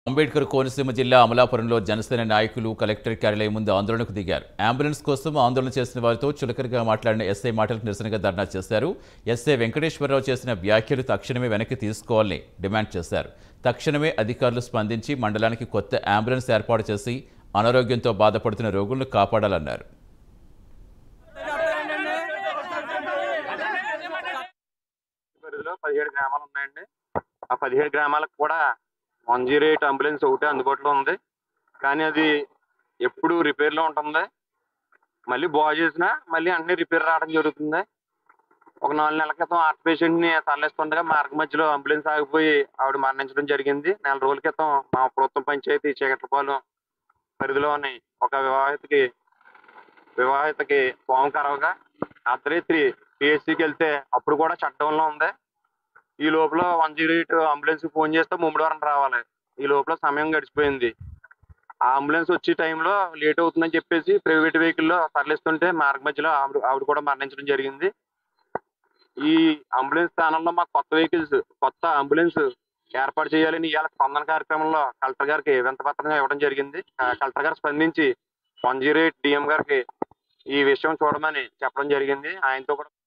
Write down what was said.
అంబేద్కర్ కోనసీమ జిల్లా అమలాపురంలో జనసేన నాయకులు కలెక్టర్ కార్యాలయం ముందు ఆందోళనకు దిగారు అంబులెన్స్ కోసం ఆందోళన చేసిన వారితో చులకనగా మాట్లాడిన ఎస్ఐ మాటలకు నిరసనగా ధర్నా చేశారు ఎస్ఐ వెంకటేశ్వరరావు చేసిన వ్యాఖ్యలు తక్షణమే వెనక్కి తీసుకోవాలని డిమాండ్ చేశారు తక్షణమే అధికారులు స్పందించి మండలానికి కొత్త అంబులెన్స్ ఏర్పాటు చేసి అనారోగ్యంతో బాధపడుతున్న రోగులను కాపాడాలన్నారు పరిధిలో పదిహేడు గ్రామాలు ఉన్నాయండి ఆ పదిహేడు గ్రామాలకు కూడా వన్ జీరో ఎయిట్ అంబులెన్స్ ఒకటే అందుబాటులో ఉంది కానీ అది ఎప్పుడు రిపేర్లో ఉంటుంది మళ్ళీ బాగు చేసినా మళ్ళీ అన్ని రిపేర్ రావడం జరుగుతుంది ఒక నాలుగు నెలల క్రితం హార్ట్ పేషెంట్ని తరలిస్తుండగా మార్గ మధ్యలో అంబులెన్స్ ఆగిపోయి ఆవిడ మరణించడం జరిగింది నెల రోజుల క్రితం మా ప్రభుత్వం పంచాయతీ చీకట్లపాలెం పరిధిలోని ఒక వివాహితకి వివాహితకి పాము కరవగా అర్ధరాత్రి పిఎస్సికి వెళ్తే అప్పుడు కూడా చట్టంలో ఉంది ఈ లోపల one zero eight ambulance phone చేస్తే ముమ్మడివారం రావాలి ఈ లోపల సమయం గడిచిపోయింది ఆ అంబులెన్స్ వచ్చే టైంలో లేట్ అవుతుందని చెప్పేసి ప్రైవేట్ వెహికల్లో తరలిస్తుంటే మార్గ మధ్యలో ఆవిడ ఆవిడ కూడా మరణించడం జరిగింది ఈ అంబులెన్స్ స్థానంలో మాకు కొత్త వెహికల్స్ కొత్త అంబులెన్స్ ఏర్పాటు చేయాలని ఇవాళ స్పందన కార్యక్రమంలో కలెక్టర్ గారికి వింతపత్రంగా ఇవ్వడం జరిగింది ఆ కలెక్టర్ గారు స్పందించి వన్ జీరో ఎయిట్ డిఎం గారికి ఈ విషయం చూడమని చెప్పడం జరిగింది ఆయనతో కూడా